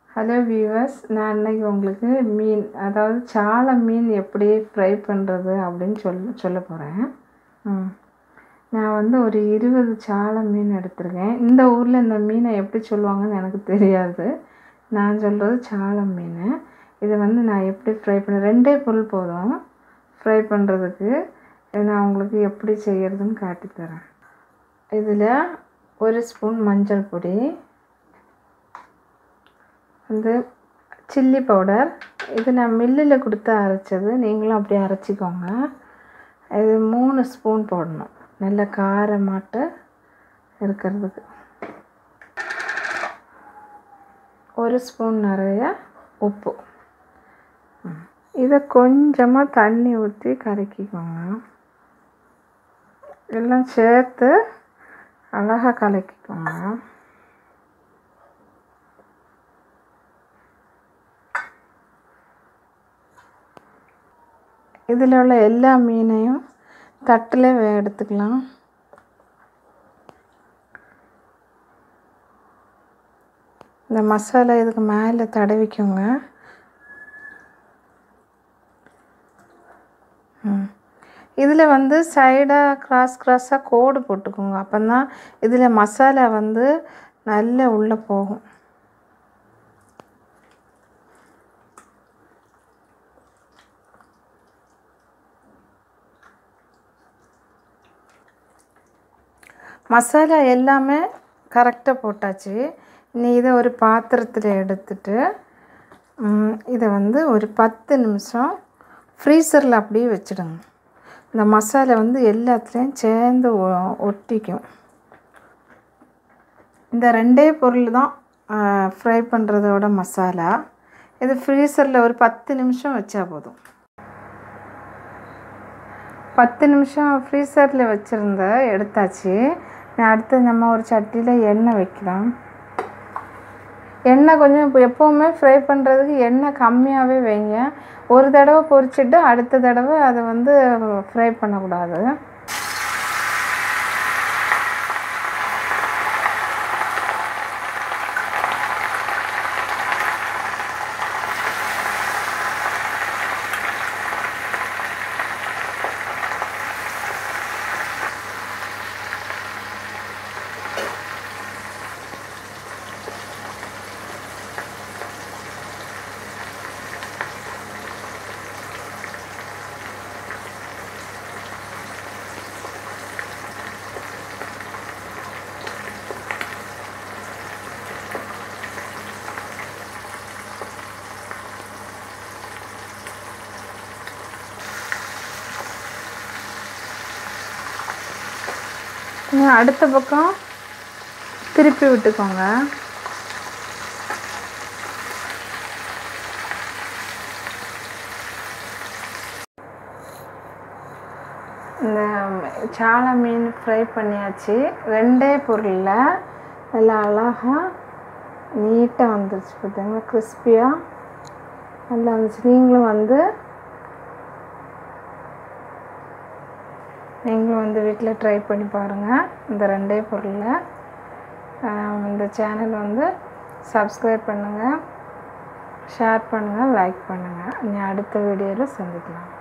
hello viewers நான் இன்னைக்கு உங்களுக்கு மீன் அதாவது சாலை மீன் எப்படி ஃப்ரை பண்ணுறது அப்படின்னு சொல்ல சொல்ல போகிறேன் ம் நான் வந்து ஒரு இருபது சாலை மீன் எடுத்திருக்கேன் இந்த ஊரில் இந்த மீனை எப்படி சொல்லுவாங்கன்னு எனக்கு தெரியாது நான் சொல்கிறது சாலை மீன் இதை வந்து நான் எப்படி ஃப்ரை பண்ண ரெண்டே பொருள் போதும் ஃப்ரை பண்ணுறதுக்கு நான் உங்களுக்கு எப்படி செய்கிறதுன்னு காட்டித்தரேன் இதில் ஒரு ஸ்பூன் மஞ்சள் பொடி வந்து சில்லி பவுடர் இது நான் மில்லில் கொடுத்து அரைச்சது நீங்களும் அப்படியே அரைச்சிக்கோங்க இது மூணு ஸ்பூன் போடணும் நல்ல காரமாட்டு இருக்கிறதுக்கு ஒரு ஸ்பூன் நிறைய உப்பு இதை கொஞ்சமாக தண்ணி ஊற்றி கலக்கிக்கோங்க எல்லாம் சேர்த்து அழகாக கலக்கிக்கோங்க இதில் உள்ள எல்லா மீனையும் தட்டில் எடுத்துக்கலாம் இந்த மசாலா இதுக்கு மேலே தடவிக்கோங்க இதில் வந்து சைடாக கிராஸ் கிராஸாக கோடு போட்டுக்கோங்க அப்போ தான் இதில் மசாலா வந்து நல்ல உள்ளே போகும் மசாலா எல்லாமே கரெக்டாக போட்டாச்சு இனி இதை ஒரு பாத்திரத்தில் எடுத்துட்டு இதை வந்து ஒரு பத்து நிமிஷம் ஃப்ரீசரில் அப்படியே வச்சுடுங்க இந்த மசாலா வந்து எல்லாத்துலேயும் சேர்ந்து ஒட்டிக்கும் இந்த ரெண்டே பொருள் தான் ஃப்ரை பண்ணுறதோட மசாலா இது ஃப்ரீசரில் ஒரு பத்து நிமிஷம் வச்சா போதும் பத்து நிமிஷம் ஃப்ரீசரில் வச்சுருந்த எடுத்தாச்சு அடுத்து நம்ம ஒரு சட்டியில் எண்ணெய் வைக்கலாம் எண்ணெய் கொஞ்சம் இப்போ எப்போவுமே ஃப்ரை பண்ணுறதுக்கு எண்ணெய் கம்மியாகவே வைங்க ஒரு தடவை பொரிச்சிட்டு அடுத்த தடவை அதை வந்து ஃப்ரை பண்ணக்கூடாது அடுத்த பக்கம் திருப்பி விட்டுக்கோங்க இந்த சாலை மீன் ஃப்ரை பண்ணியாச்சு ரெண்டே பொருளில் நல்லா அழகாக நீட்டாக வந்துருச்சு பார்த்துங்க கிறிஸ்பியாக நல்லா வந்துச்சு நீங்களும் வந்து நீங்களும் வந்து வீட்டில் ட்ரை பண்ணி பாருங்கள் இந்த ரெண்டே பொருளில் இந்த சேனல் வந்து சப்ஸ்கிரைப் பண்ணுங்கள் ஷேர் பண்ணுங்கள் லைக் பண்ணுங்கள் இனி அடுத்த வீடியோவில் சந்திக்கலாம்